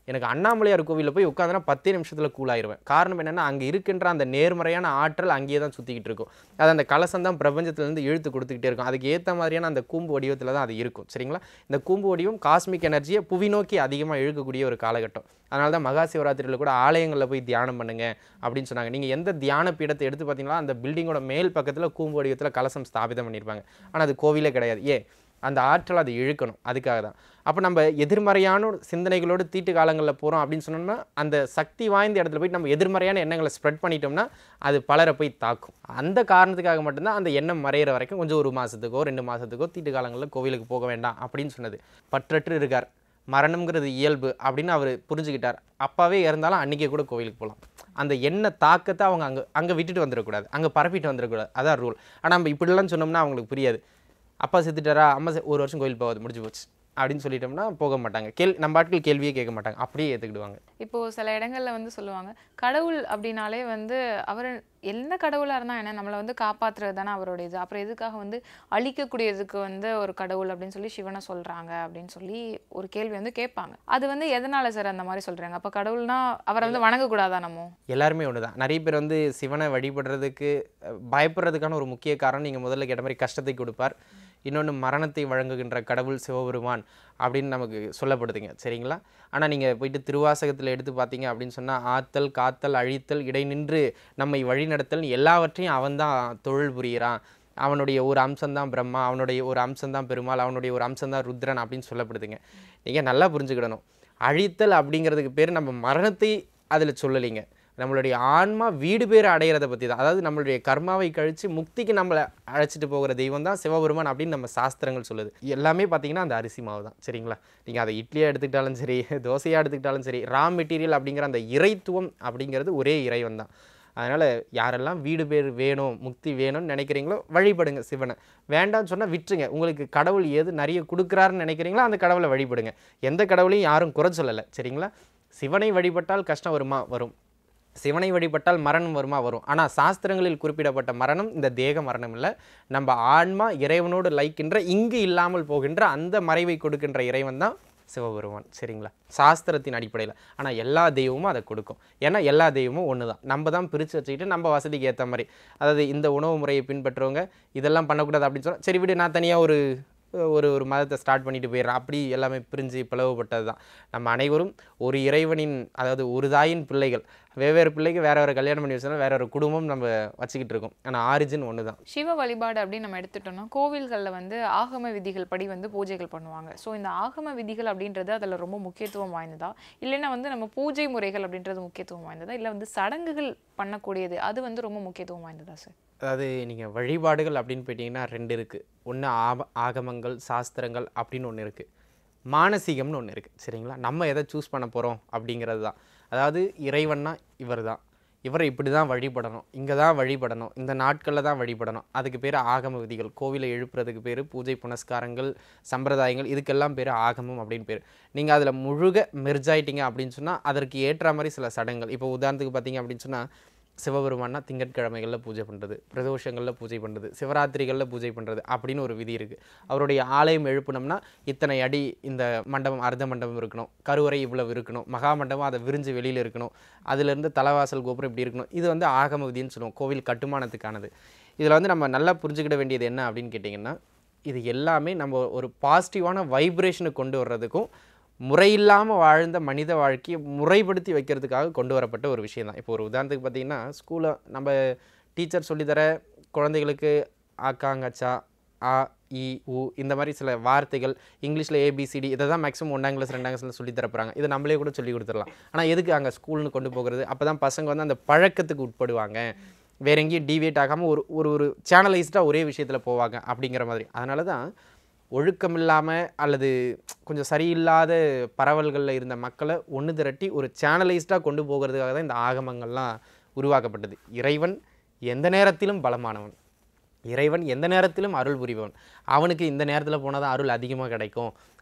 எனக்கு அண்ணாமலையார் கோவிலில் போய் உட்காந்துனா பத்தே நிமிஷத்தில் கூலாயிருவேன் காரணம் என்னென்னா அங்கே இருக்கின்ற அந்த நேர்மறையான ஆற்றல் அங்கேயே தான் சுற்றிக்கிட்டு இருக்கும் அது அந்த கலசம் தான் பிரபஞ்சத்துலேருந்து இழுத்து கொடுத்துக்கிட்டே இருக்கும் அதுக்கு ஏற்ற மாதிரியான அந்த கூம்பு வடிவத்தில் தான் அது இருக்கும் சரிங்களா இந்த கூம்பு வடிவம் காஸ்மிக் எனர்ஜியை புவி நோக்கி அதிகமாக இழுக்கக்கூடிய ஒரு காலகட்டம் அதனால தான் மகா சிவராத்திரியில் கூட ஆலயங்களில் போய் தியானம் பண்ணுங்க அப்படின்னு சொன்னாங்க நீங்கள் எந்த தியான பீடத்தை எடுத்து பார்த்தீங்கன்னா அந்த பில்டிங்கோட மேல் பக்கத்தில் கூம்பு வடிவத்தில் கலசம் ஸ்தாபிதம் பண்ணியிருப்பாங்க ஆனால் அது கோவிலே கிடையாது ஏன் அந்த ஆற்றல் அதை இழுக்கணும் அதுக்காக தான் அப்போ நம்ம எதிர்மறையான ஒரு சிந்தனைகளோடு தீட்டு காலங்களில் போகிறோம் அப்படின்னு சொன்னோம்னா அந்த சக்தி வாய்ந்த இடத்துல போயிட்டு நம்ம எதிர்மறையான எண்ணங்களை ஸ்ப்ரெட் பண்ணிட்டோம்னா அது பலரை போய் தாக்கும் அந்த காரணத்துக்காக மட்டும்தான் அந்த எண்ணம் மறையிற வரைக்கும் கொஞ்சம் ஒரு மாதத்துக்கோ ரெண்டு மாதத்துக்கோ தீட்டு காலங்களில் கோவிலுக்கு போக வேண்டாம் அப்படின்னு சொன்னது பற்றற்று இருக்கார் மரணம்ங்கிறது இயல்பு அப்படின்னு அவர் புரிஞ்சுக்கிட்டார் அப்பாவே இறந்தாலும் அன்றைக்கே கூட கோவிலுக்கு போகலாம் அந்த எண்ண தாக்கத்தை அவங்க அங்கே அங்கே விட்டுட்டு வந்துடக்கூடாது அங்கே பரப்பிட்டு வந்துடக்கூடாது அதான் ரூல் ஆனால் நம்ம இப்படிலாம் சொன்னோம்னா அவங்களுக்கு புரியாது அப்பா செத்துட்டாரா அம்மா செ- ஒரு வருஷம் கோயில் போகாது முடிஞ்சு போச்சு அப்படின்னு சொல்லிட்டோம்னா போக மாட்டாங்க கேள் நம்ம ஆட்கள் கேள்வியே கேட்க மாட்டாங்க அப்படியே ஏற்றுக்கிடுவாங்க இப்போ சில இடங்கள்ல வந்து சொல்லுவாங்க கடவுள் அப்படின்னாலே வந்து அவர் என்ன கடவுளா இருந்தா என்ன நம்மளை வந்து காப்பாத்துறது தானே அவருடைய இது அப்புறம் எதுக்காக வந்து அழிக்கக்கூடியதுக்கு வந்து ஒரு கடவுள் அப்படின்னு சொல்லி சிவனை சொல்றாங்க அப்படின்னு சொல்லி ஒரு கேள்வி வந்து கேட்பாங்க அது வந்து எதனால சார் அந்த மாதிரி சொல்றாங்க அப்ப கடவுள்னா அவரை வந்து வணங்கக்கூடாதா நம்ம எல்லாருமே ஒன்று தான் நிறைய பேர் வந்து சிவனை வழிபடுறதுக்கு அஹ், பயப்படுறதுக்கான ஒரு முக்கிய காரணம் நீங்கள் முதல்ல கேட்ட மாதிரி கஷ்டத்தை கொடுப்பார் இன்னொன்று மரணத்தை வழங்குகின்ற கடவுள் சிவபெருமான் அப்படின்னு நமக்கு சொல்லப்படுதுங்க சரிங்களா ஆனால் நீங்கள் போயிட்டு திருவாசகத்தில் எடுத்து பார்த்தீங்க அப்படின்னு சொன்னால் ஆத்தல் காத்தல் அழித்தல் இடை நின்று நம்மை வழிநடத்தல் எல்லாவற்றையும் அவன்தான் தொழில் புரிகிறான் அவனுடைய ஒரு அம்சம்தான் பிரம்மா அவனுடைய ஒரு அம்சம்தான் பெருமாள் அவனுடைய ஒரு அம்சம்தான் ருத்ரன் அப்படின்னு சொல்லப்படுதுங்க நீங்கள் நல்லா புரிஞ்சுக்கிடணும் அழித்தல் அப்படிங்கிறதுக்கு பேர் நம்ம மரணத்தை அதில் சொல்லலைங்க நம்மளுடைய ஆன்மா வீடு பேர் அடையிறத பற்றி தான் அதாவது நம்மளுடைய கர்மாவை கழித்து முக்திக்கு நம்மளை அழைச்சிட்டு போகிற தெய்வம் தான் சிவபெருமான் அப்படின்னு நம்ம சாஸ்திரங்கள் சொல்லுது எல்லாமே பார்த்தீங்கன்னா அந்த அரிசி மாவு தான் சரிங்களா நீங்கள் அதை இட்லியாக எடுத்துக்கிட்டாலும் சரி தோசையாக எடுத்துக்கிட்டாலும் சரி ரா மெட்டீரியல் அப்படிங்கிற அந்த இறைத்துவம் அப்படிங்கிறது ஒரே இறைவன் தான் அதனால் யாரெல்லாம் வீடு பேர் வேணும் முக்தி வேணும்னு நினைக்கிறீங்களோ வழிபடுங்க சிவனை வேண்டாம்னு சொன்னால் விட்டுருங்க உங்களுக்கு கடவுள் எது நிறைய கொடுக்குறாருன்னு நினைக்கிறீங்களோ அந்த கடவுளை வழிபடுங்க எந்த கடவுளையும் யாரும் குறை சொல்லலை சரிங்களா சிவனை வழிபட்டால் கஷ்டம் வருமா வரும் சிவனை வழிபட்டால் மரணம் வருமா வரும் ஆனால் சாஸ்திரங்களில் குறிப்பிடப்பட்ட மரணம் இந்த தேக மரணம் இல்லை நம்ம ஆன்மா இறைவனோடு லைக்கின்ற இங்கு இல்லாமல் போகின்ற அந்த மறைவை கொடுக்கின்ற இறைவன் தான் சிவபெருமான் சரிங்களா சாஸ்திரத்தின் அடிப்படையில் ஆனால் எல்லா தெய்வமும் அதை கொடுக்கும் ஏன்னா எல்லா தெய்வமும் ஒன்று தான் நம்ம தான் பிரித்து வச்சுக்கிட்டு நம்ம வசதிக்கு ஏற்ற மாதிரி அதாவது இந்த உணவு முறையை பின்பற்றுறவங்க இதெல்லாம் பண்ணக்கூடாது அப்படின்னு சொன்னால் சரி விடு நான் தனியாக ஒரு ஒரு ஒரு மதத்தை ஸ்டார்ட் பண்ணிட்டு போயிடுறேன் அப்படி எல்லாமே பிரிஞ்சு பிளவுபட்டது தான் நம்ம அனைவரும் ஒரு இறைவனின் அதாவது ஒரு தாயின் பிள்ளைகள் வெவ்வேறு பிள்ளைக்கு வேற வேறு கல்யாணம் பண்ணி வச்சோம்னா வேற ஒரு குடும்பம் நம்ம வச்சுக்கிட்டு இருக்கோம் ஆனால் ஆரிஜின் ஒன்று தான் சிவ வழிபாடு அப்படின்னு நம்ம எடுத்துட்டோம்னா கோவில்களில் வந்து ஆகம விதிகள் படி வந்து பூஜைகள் பண்ணுவாங்க ஸோ இந்த ஆகம விதிகள் அப்படின்றது அதில் ரொம்ப முக்கியத்துவம் வாய்ந்ததா இல்லைன்னா வந்து நம்ம பூஜை முறைகள் அப்படின்றது முக்கியத்துவம் வாய்ந்ததா இல்லை வந்து சடங்குகள் பண்ணக்கூடியது அது வந்து ரொம்ப முக்கியத்துவம் வாய்ந்ததா சார் அதாவது நீங்கள் வழிபாடுகள் அப்படின்னு போயிட்டீங்கன்னா ரெண்டு இருக்குது ஒன்று ஆப ஆகமங்கள் சாஸ்திரங்கள் அப்படின்னு ஒன்று இருக்குது மானசீகம்னு ஒன்று இருக்குது சரிங்களா நம்ம எதை சூஸ் பண்ண போகிறோம் அப்படிங்கிறது தான் அதாவது இறைவன்னா இவர் தான் இவரை இப்படி தான் வழிபடணும் இங்கே தான் வழிபடணும் இந்த நாட்களில் தான் வழிபடணும் அதுக்கு பேர் ஆகம விதிகள் கோவிலை எழுப்புறதுக்கு பேர் பூஜை புனஸ்காரங்கள் சம்பிரதாயங்கள் இதுக்கெல்லாம் பேர் ஆகமம் அப்படின்னு பேர் நீங்கள் அதில் முழுக மெர்ஜாயிட்டீங்க அப்படின்னு சொன்னால் அதற்கு ஏற்ற மாதிரி சில சடங்குகள் இப்போ உதாரணத்துக்கு பார்த்தீங்க அப்படின்னு சொன்னால் சிவபெருமான்னா திங்கட்கிழமைகளில் பூஜை பண்ணுறது பிரதோஷங்களில் பூஜை பண்ணுறது சிவராத்திரிகளில் பூஜை பண்ணுறது அப்படின்னு ஒரு விதி இருக்குது அவருடைய ஆலயம் எழுப்பினோம்னா இத்தனை அடி இந்த மண்டபம் அர்த்த மண்டபம் இருக்கணும் கருவறை இவ்வளவு இருக்கணும் மகா மண்டபம் அதை விரிஞ்சு வெளியில் இருக்கணும் அதுலேருந்து தலைவாசல் கோபுரம் இப்படி இருக்கணும் இது வந்து ஆகம விதின்னு சொல்லுவோம் கோவில் கட்டுமானத்துக்கானது இதில் வந்து நம்ம நல்லா புரிஞ்சுக்கிட வேண்டியது என்ன அப்படின்னு கேட்டிங்கன்னா இது எல்லாமே நம்ம ஒரு பாசிட்டிவான வைப்ரேஷனை கொண்டு வர்றதுக்கும் முறையில்லாமல் வாழ்ந்த மனித வாழ்க்கையை முறைப்படுத்தி வைக்கிறதுக்காக கொண்டு வரப்பட்ட ஒரு விஷயம் தான் இப்போ ஒரு உதாரணத்துக்கு பார்த்தீங்கன்னா ஸ்கூலில் நம்ம டீச்சர் சொல்லித்தர குழந்தைகளுக்கு ஆக்காங்கச்சா ஆ இ உ இந்த மாதிரி சில வார்த்தைகள் இங்கிலீஷில் ஏபிசிடி இதை தான் மேக்ஸிமம் ஒன்றாம் கிளாஸ் ரெண்டாம் கிளாஸில் சொல்லி தரப்போகிறாங்க இதை நம்மளே கூட சொல்லி கொடுத்துடலாம் ஆனால் எதுக்கு அங்கே ஸ்கூல்னு கொண்டு போகிறது அப்போ தான் பசங்க வந்து அந்த பழக்கத்துக்கு உட்படுவாங்க வேற எங்கேயும் டிவியேட் ஆகாமல் ஒரு ஒரு ஒரு சேனலைஸ்டாக ஒரே விஷயத்தில் போவாங்க அப்படிங்கிற மாதிரி அதனால தான் ஒழுக்கம் இல்லாமல் அல்லது கொஞ்சம் சரியில்லாத பரவல்களில் இருந்த மக்களை ஒன்று திரட்டி ஒரு சேனலைஸ்டாக கொண்டு போகிறதுக்காக தான் இந்த ஆகமங்கள்லாம் உருவாக்கப்பட்டது இறைவன் எந்த நேரத்திலும் பலமானவன் இறைவன் எந்த நேரத்திலும் அருள் புரிபவன் அவனுக்கு இந்த நேரத்தில் போனால் தான் அருள் அதிகமாக கிடைக்கும்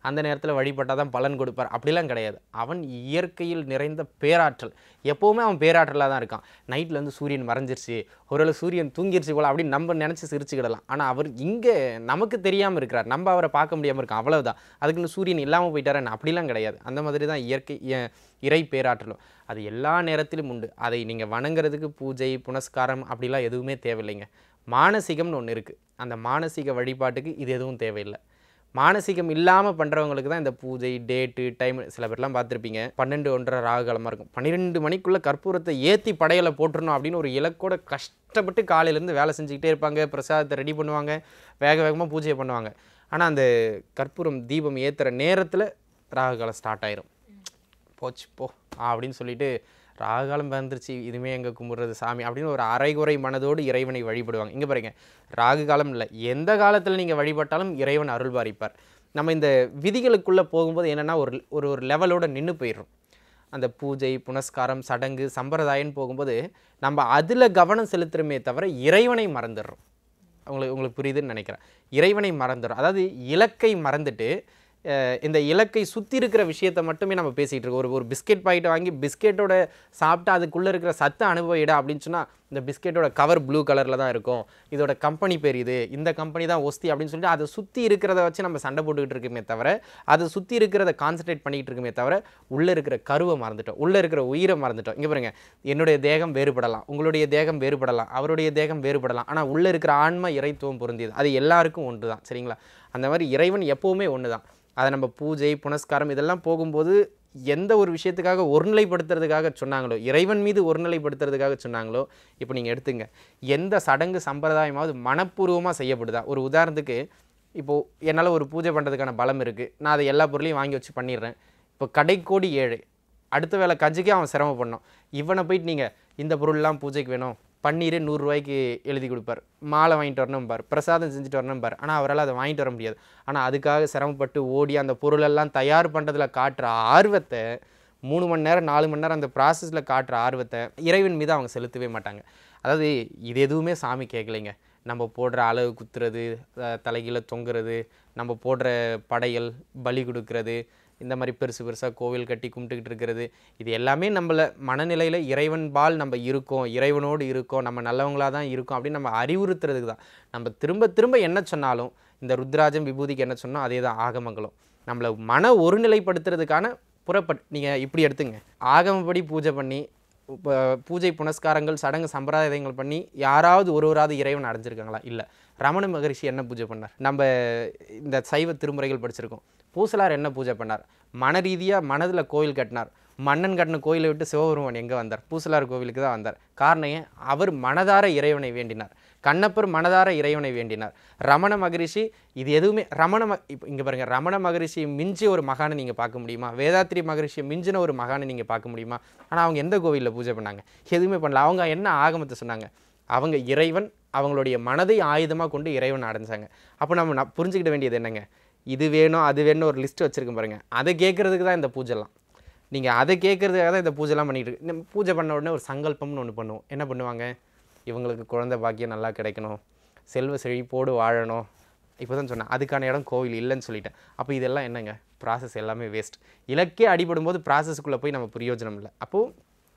அந்த நேரத்தில் வழிபட்டால் தான் பலன் கொடுப்பார் அப்படிலாம் கிடையாது அவன் இயற்கையில் நிறைந்த பேராற்றல் எப்போவுமே அவன் பேராற்றலாக தான் இருக்கான் நைட்டில் வந்து சூரியன் மறைஞ்சிருச்சு ஒருவேளை சூரியன் தூங்கிருச்சு போல அப்படின்னு நம்ம நினச்சி சிரிச்சுக்கிடலாம் ஆனால் அவர் இங்கே நமக்கு தெரியாமல் இருக்கிறார் நம்ம அவரை பார்க்க முடியாமல் இருக்கோம் அவ்வளவுதான் அதுக்குன்னு சூரியன் இல்லாமல் போயிட்டாரன்னு அப்படிலாம் கிடையாது அந்த மாதிரி தான் இயற்கை இய- இறை பேராற்றலும் அது எல்லா நேரத்திலும் உண்டு அதை நீங்கள் வணங்குறதுக்கு பூஜை புனஸ்காரம் அப்படிலாம் எதுவுமே தேவையில்லைங்க மானசீகம்னு ஒன்று இருக்குது அந்த மானசீக வழிபாட்டுக்கு இது எதுவும் தேவையில்லை மானசீகம் இல்லாமல் பண்ணுறவங்களுக்கு தான் இந்த பூஜை டேட்டு டைம் சில பேர்லாம் பார்த்துருப்பீங்க பன்னெண்டு ஒன்றரை ராகு காலமாக இருக்கும் பன்னிரெண்டு மணிக்குள்ளே கற்பூரத்தை ஏற்றி படையலை போட்டுறணும் அப்படின்னு ஒரு இலக்கோட கஷ்டப்பட்டு காலையிலேருந்து வேலை செஞ்சுக்கிட்டே இருப்பாங்க பிரசாதத்தை ரெடி பண்ணுவாங்க வேக வேகமாக பூஜையை பண்ணுவாங்க ஆனால் அந்த கற்பூரம் தீபம் ஏற்றுற நேரத்தில் ராகு காலம் ஸ்டார்ட் ஆயிரும் போச்சு போ அப்படின்னு சொல்லிட்டு ராகுகாலம் வந்துருச்சு இதுமே எங்கே கும்பிட்றது சாமி அப்படின்னு ஒரு அரைகுறை மனதோடு இறைவனை வழிபடுவாங்க இங்கே பாருங்க ராகு காலம் இல்லை எந்த காலத்தில் நீங்கள் வழிபட்டாலும் இறைவன் அருள் பாரிப்பார் நம்ம இந்த விதிகளுக்குள்ளே போகும்போது என்னென்னா ஒரு ஒரு ஒரு லெவலோட நின்று போயிடுறோம் அந்த பூஜை புனஸ்காரம் சடங்கு சம்பிரதாயம்னு போகும்போது நம்ம அதில் கவனம் செலுத்துகிறோமே தவிர இறைவனை மறந்துடுறோம் உங்களுக்கு உங்களுக்கு புரியுதுன்னு நினைக்கிறேன் இறைவனை மறந்துடும் அதாவது இலக்கை மறந்துட்டு அஹ், இந்த இலக்கை சுற்றி இருக்கிற விஷயத்தை மட்டுமே நம்ம பேசிகிட்டு இருக்கோம் ஒரு ஒரு பிஸ்கெட் பாக்கெட்டை வாங்கி பிஸ்கெட்டோட சாப்பிட்டா அதுக்குள்ளே இருக்கிற சத்தை அனுபவிடா அப்படின்னு சொன்னால் இந்த பிஸ்கெட்டோட கவர் ப்ளூ கலரில் தான் இருக்கும் இதோட கம்பெனி பேர் இது இந்த கம்பெனி தான் ஒஸ்தி அப்படின்னு சொல்லிட்டு அதை சுற்றி இருக்கிறத வச்சு நம்ம சண்டை போட்டுக்கிட்டு இருக்குமே தவிர அதை சுற்றி இருக்கிறத கான்சன்ட்ரேட் பண்ணிக்கிட்டு இருக்குமே தவிர உள்ளே இருக்கிற கருவை மறந்துட்டோம் உள்ளே இருக்கிற உயிரை மறந்துட்டோம் இங்கே பாருங்க என்னுடைய தேகம் வேறுபடலாம் உங்களுடைய தேகம் வேறுபடலாம் அவருடைய தேகம் வேறுபடலாம் ஆனால் உள்ளே இருக்கிற ஆன்ம இறைத்துவம் பொருந்தியது அது எல்லாருக்கும் ஒன்று தான் சரிங்களா அந்த மாதிரி இறைவன் எப்போவுமே ஒன்று தான் அதை நம்ம பூஜை புனஸ்காரம் இதெல்லாம் போகும்போது எந்த ஒரு விஷயத்துக்காக ஒருநிலைப்படுத்துறதுக்காக சொன்னாங்களோ இறைவன் மீது ஒருநிலைப்படுத்துறதுக்காக சொன்னாங்களோ இப்போ நீங்கள் எடுத்துங்க எந்த சடங்கு சம்பிரதாயமாவது மனப்பூர்வமாக செய்யப்படுதா ஒரு உதாரணத்துக்கு இப்போது என்னால் ஒரு பூஜை பண்ணுறதுக்கான பலம் இருக்குது நான் அதை எல்லா பொருளையும் வாங்கி வச்சு பண்ணிடுறேன் இப்போ கடைக்கோடி ஏழை அடுத்த வேலை கஞ்சிக்கே அவன் சிரமப்படணும் இவனை போயிட்டு நீங்கள் இந்த பொருள்லாம் பூஜைக்கு வேணும் பன்னீர் நூறுரூவாய்க்கு எழுதி கொடுப்பார் மாலை வாங்கிட்டு வரணும் பார் பிரசாதம் செஞ்சுட்டு வரணும் பார் ஆனால் அவரால் அதை வாங்கிட்டு வர முடியாது ஆனால் அதுக்காக சிரமப்பட்டு ஓடி அந்த பொருளெல்லாம் தயார் பண்ணுறதுல காட்டுற ஆர்வத்தை மூணு மணி நேரம் நாலு மணி நேரம் அந்த ப்ராசஸில் காட்டுற ஆர்வத்தை இறைவன் மீது அவங்க செலுத்தவே மாட்டாங்க அதாவது இது எதுவுமே சாமி கேட்கலைங்க நம்ம போடுற அளவு குத்துறது அஹ் தலைகீழ தொங்குறது நம்ம போடுற படையல் பலி கொடுக்கறது இந்த மாதிரி பெருசு பெருசாக கோவில் கட்டி கும்பிட்டுக்கிட்டு இருக்கிறது இது எல்லாமே நம்மள மனநிலையில் இறைவன் பால் நம்ம இருக்கோம் இறைவனோடு இருக்கோம் நம்ம நல்லவங்களாக தான் இருக்கோம் அப்படின்னு நம்ம அறிவுறுத்துறதுக்கு தான் நம்ம திரும்ப திரும்ப என்ன சொன்னாலும் இந்த ருத்ராஜம் விபூதிக்கு என்ன சொன்னோம் அதே தான் ஆகமங்களும் நம்மளை மன ஒருநிலைப்படுத்துறதுக்கான புறப்பட் நீங்கள் இப்படி எடுத்துங்க ஆகமப்படி பூஜை பண்ணி இப்போ பூஜை புனஸ்காரங்கள் சடங்கு சம்பிரதாயங்கள் பண்ணி யாராவது ஒருவராவது இறைவன் அடைஞ்சிருக்காங்களா இல்லை ரமண மகரிஷி என்ன பூஜை பண்ணார் நம்ம இந்த சைவ திருமுறைகள் படிச்சிருக்கோம் பூசலார் என்ன பூஜை பண்ணார் மன ரீதியாக மனதில் கோயில் கட்டினார் மன்னன் கட்டின கோயிலை விட்டு சிவபெருமான் எங்கே வந்தார் பூசலார் கோவிலுக்கு தான் வந்தார் காரணம் ஏன் அவர் மனதார இறைவனை வேண்டினார் கண்ணப்பர் மனதார இறைவனை வேண்டினார் ரமண மகரிஷி இது எதுவுமே ரமண ம இப்போ இங்கே பாருங்க ரமண மகரிஷியை மிஞ்சிய ஒரு மகானை நீங்கள் பார்க்க முடியுமா வேதாத்திரி மகரிஷியை மிஞ்சின ஒரு மகானை நீங்கள் பார்க்க முடியுமா ஆனால் அவங்க எந்த கோவிலில் பூஜை பண்ணாங்க எதுவுமே பண்ணல அவங்க என்ன ஆகமத்தை சொன்னாங்க அவங்க இறைவன் அவங்களுடைய மனதை ஆயுதமாக கொண்டு இறைவன் அடைஞ்சாங்க அப்போ நம்ம ந- புரிஞ்சுக்கிட வேண்டியது என்னங்க இது வேணும் அது வேணும் ஒரு லிஸ்ட் வச்சுருக்கேன் பாருங்க அதை கேட்குறதுக்கு தான் இந்த பூஜைலாம் நீங்கள் அதை கேட்குறதுக்காக தான் இந்த பூஜைலாம் பண்ணிட்டு இருக்கு. நம்ம பூஜை பண்ண உடனே ஒரு சங்கல்பம்னு ஒன்று பண்ணுவோம் என்ன பண்ணுவாங்க இவங்களுக்கு குழந்தை பாக்கியம் நல்லா கிடைக்கணும் செல்வ செழிப்போடு வாழணும் இப்போ தான் சொன்னேன் அதுக்கான இடம் கோவில் இல்லைன்னு சொல்லிட்டேன் அப்போ இதெல்லாம் என்னங்க ப்ராசஸ் எல்லாமே வேஸ்ட் இலக்கே அடிபடும் போது ப்ராசஸ்க்குள்ளே போய் நம்ம பிரயோஜனம் இல்லை அப்போது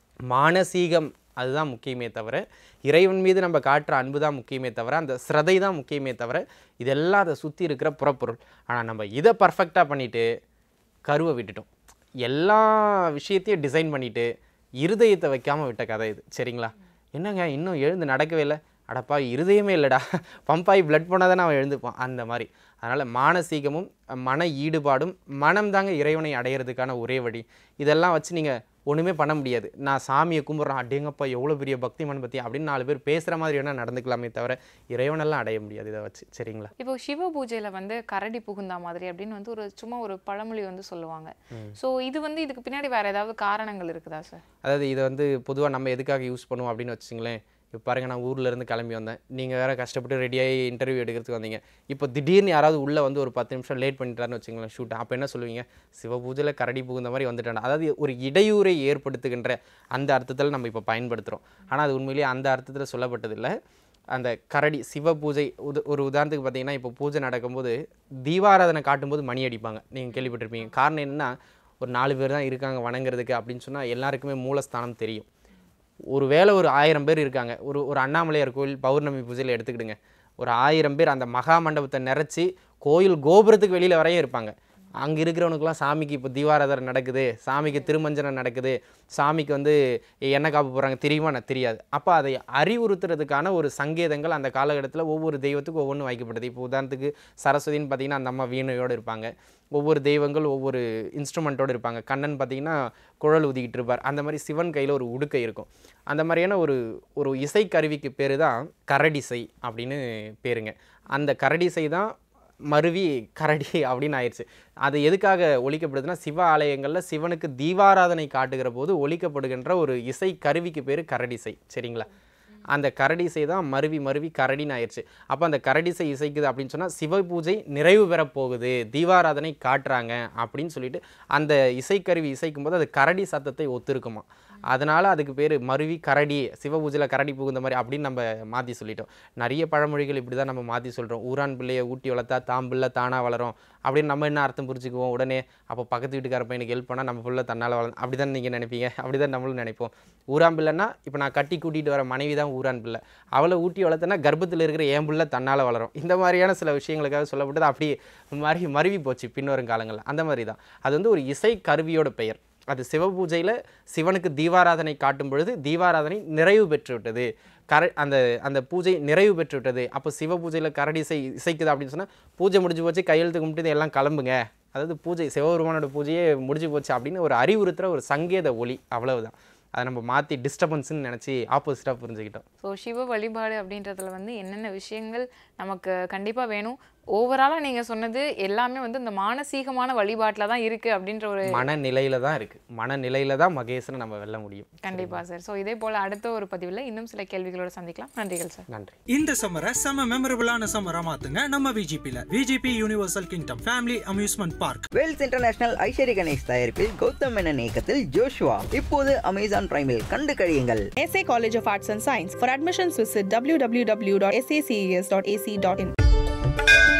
மானசீகம் அதுதான் முக்கியமே தவிர இறைவன் மீது நம்ம காட்டுற அன்பு தான் முக்கியமே தவிர அந்த சிரதை தான் முக்கியமே தவிர இதெல்லாம் அதை சுற்றி இருக்கிற புறப்பொருள் ஆனால் நம்ம இதை பர்ஃபெக்டாக பண்ணிவிட்டு கருவை விட்டுட்டோம் எல்லா விஷயத்தையும் டிசைன் பண்ணிவிட்டு இருதயத்தை வைக்காமல் விட்ட கதை இது சரிங்களா என்னங்க இன்னும் எழுந்து நடக்கவே இல்லை அடப்பா இருதயமே இல்லைடா பம்பாய் பிளட் போனால் தானே அவன் எழுந்துப்பான் அந்த மாதிரி அதனால் மானசீகமும் மன ஈடுபாடும் மனம் தாங்க இறைவனை அடையிறதுக்கான ஒரே வழி இதெல்லாம் வச்சு நீங்கள் ஒன்றுமே பண்ண முடியாது நான் சாமியை கும்பிட்றேன் அடேங்கப்பா எவ்வளோ பெரிய பக்திமான் பற்றி அப்படின்னு நாலு பேர் பேசுகிற மாதிரி வேணால் நடந்துக்கலாமே தவிர இறைவனெல்லாம் அடைய முடியாது இதை வச்சு சரிங்களா இப்போ சிவ பூஜையில வந்து கரடி புகுந்தா மாதிரி அப்படின்னு வந்து ஒரு சும்மா ஒரு பழமொழி வந்து சொல்லுவாங்க சோ இது வந்து இதுக்கு பின்னாடி வேற ஏதாவது காரணங்கள் இருக்குதா சார் அதாவது இதை வந்து பொதுவாக நம்ம எதுக்காக யூஸ் பண்ணுவோம் அப்படின்னு வச்சுங்களேன் இப்போ பாருங்க நான் ஊர்ல இருந்து கிளம்பி வந்தேன் நீங்கள் வேற கஷ்டப்பட்டு ரெடியாகி இன்டர்வியூ எடுக்கிறதுக்கு வந்தீங்க இப்போ திடீர்னு யாராவது உள்ளே வந்து ஒரு பத்து நிமிஷம் லேட் பண்ணிட்டாருன்னு வச்சுங்களேன் ஷூட் அப்போ என்ன சொல்லுவீங்க சிவபூஜையில் கரடி புகுந்த மாதிரி வந்துட்டாங்க அதாவது ஒரு இடையூறை ஏற்படுத்துகின்ற அந்த அர்த்தத்தில் நம்ம இப்போ பயன்படுத்துகிறோம் ஆனால் அது உண்மையிலேயே அந்த அர்த்தத்தில் சொல்லப்பட்டதில்லை அந்த கரடி சிவ பூஜை உத ஒரு உதாரணத்துக்கு பார்த்தீங்கன்னா இப்போ பூஜை நடக்கும்போது தீபாராதனை காட்டும்போது மணி அடிப்பாங்க நீங்கள் கேள்விப்பட்டிருப்பீங்க காரணம் என்னன்னா ஒரு நாலு பேர் தான் இருக்காங்க வணங்குறதுக்கு அப்படின்னு சொன்னால் எல்லாருக்குமே மூலஸ்தானம் தெரியும் ஒரு வேளை ஒரு ஆயிரம் பேர் இருக்காங்க ஒரு ஒரு அண்ணாமலையார் கோயில் பௌர்ணமி பூஜையில் எடுத்துக்கிடுங்க ஒரு ஆயிரம் பேர் அந்த மகா மண்டபத்தை நிறச்சி கோயில் கோபுரத்துக்கு வெளியில் வரையும் இருப்பாங்க அங்கே இருக்கிறவனுக்குலாம் சாமிக்கு இப்போ தீபாராதனை நடக்குது சாமிக்கு திருமஞ்சனம் நடக்குது சாமிக்கு வந்து எண்ணெய் காப்பு போகிறாங்க தெரியுமா நான் தெரியாது அப்போ அதை அறிவுறுத்துறதுக்கான ஒரு சங்கேதங்கள் அந்த காலகட்டத்தில் ஒவ்வொரு தெய்வத்துக்கும் ஒவ்வொன்றும் வைக்கப்பட்டது இப்போ உதாரணத்துக்கு சரஸ்வதின்னு பார்த்தீங்கன்னா அந்த அம்மா வீணையோடு இருப்பாங்க ஒவ்வொரு தெய்வங்கள் ஒவ்வொரு இன்ஸ்ட்ருமெண்ட்டோடு இருப்பாங்க கண்ணன் பார்த்தீங்கன்னா குழல் ஊதிக்கிட்டு இருப்பார் அந்த மாதிரி சிவன் கையில் ஒரு உடுக்கை இருக்கும் அந்த மாதிரியான ஒரு ஒரு இசைக்கருவிக்கு பேர் தான் கரடிசை அப்படின்னு பேருங்க அந்த கரடிசை தான் மருவி கரடி அப்படின்னு ஆயிடுச்சு அது எதுக்காக ஒழிக்கப்படுதுன்னா சிவ ஆலயங்களில் சிவனுக்கு தீபாராதனை காட்டுகிற போது ஒழிக்கப்படுகின்ற ஒரு இசை கருவிக்கு பேர் கரடிசை சரிங்களா அந்த கரடிசை தான் மருவி மருவி கரடின்னு ஆயிடுச்சு அப்போ அந்த கரடிசை இசைக்குது அப்படின்னு சொன்னால் சிவ பூஜை நிறைவு பெறப் போகுது தீபாராதனை காட்டுறாங்க அப்படின்னு சொல்லிட்டு அந்த இசைக்கருவி இசைக்கும் போது அது கரடி சத்தத்தை ஒத்திருக்குமா அதனால் அதுக்கு பேர் மருவி கரடி சிவ பூஜையில் கரடி புகுந்த மாதிரி அப்படின்னு நம்ம மாற்றி சொல்லிட்டோம் நிறைய பழமொழிகள் இப்படி தான் நம்ம மாற்றி சொல்கிறோம் ஊரான் பிள்ளையை ஊட்டி வளர்த்தா தாம் பிள்ளை தானாக வளரும் அப்படின்னு நம்ம என்ன அர்த்தம் புரிஞ்சுக்குவோம் உடனே அப்போ பக்கத்து வீட்டுக்கார பையனுக்கு ஹெல்ப் பண்ணால் நம்ம பிள்ளை தன்னால் வளரும் அப்படி தான் நீங்கள் நினைப்பீங்க அப்படி தான் நம்மளும் நினைப்போம் ஊரான் பிள்ளைன்னா இப்போ நான் கட்டி கூட்டிகிட்டு வர மனைவி தான் ஊரான் பிள்ளை அவளை ஊட்டி வளர்த்தனா கர்ப்பத்தில் இருக்கிற என் பிள்ளை தன்னால் வளரும் இந்த மாதிரியான சில விஷயங்களுக்காக சொல்லப்பட்டது அப்படி மருவி மருவி போச்சு பின்வரும் காலங்களில் அந்த மாதிரி தான் அது வந்து ஒரு இசை கருவியோட பெயர் அது சிவ பூஜையில் சிவனுக்கு தீபாராதனை காட்டும் பொழுது தீபாராதனை நிறைவு பெற்று விட்டது கர அந்த அந்த பூஜை நிறைவு பெற்று விட்டது அப்போ சிவ பூஜையில் கரடி இசை இசைக்குது அப்படின்னு சொன்னால் பூஜை முடிஞ்சு போச்சு கையெழுத்து கும்பிட்டு எல்லாம் கிளம்புங்க அதாவது பூஜை சிவபெருமானோட பூஜையே முடிஞ்சு போச்சு அப்படின்னு ஒரு அறிவுறுத்துகிற ஒரு சங்கேத ஒளி அவ்வளவுதான் அதை நம்ம மாற்றி டிஸ்டர்பன்ஸ்னு நினச்சி ஆப்போசிட்டாக புரிஞ்சுக்கிட்டோம் ஸோ சிவ வழிபாடு அப்படின்றதுல வந்து என்னென்ன விஷயங்கள் நமக்கு கண்டிப்பாக வேணும் ஓவராலாக நீங்கள் சொன்னது எல்லாமே வந்து இந்த மானசீகமான வழிபாட்டில் தான் இருக்குது அப்படின்ற ஒரு மனநிலையில தான் இருக்குது மனநிலையில தான் மகேசனை நம்ம வெல்ல முடியும் கண்டிப்பாக சார் ஸோ இதே போல் அடுத்த ஒரு பதிவில் இன்னும் சில கேள்விகளோட சந்திக்கலாம் நன்றிகள் சார் நன்றி இந்த சம்மரை செம மெமரபிளான சம்மரா மாத்துங்க நம்ம விஜிபில VGP Universal Kingdom family amusement park Vels International Aishwarya Ganesh தயாரிப்பில் கௌதம் மேனன் இயக்கத்தில் ஜோஷுவா இப்போது அமேசான் பிரைமில் கண்டு கழியுங்கள் SA College of Arts and Science. For admissions, visit www.saces.ac.in.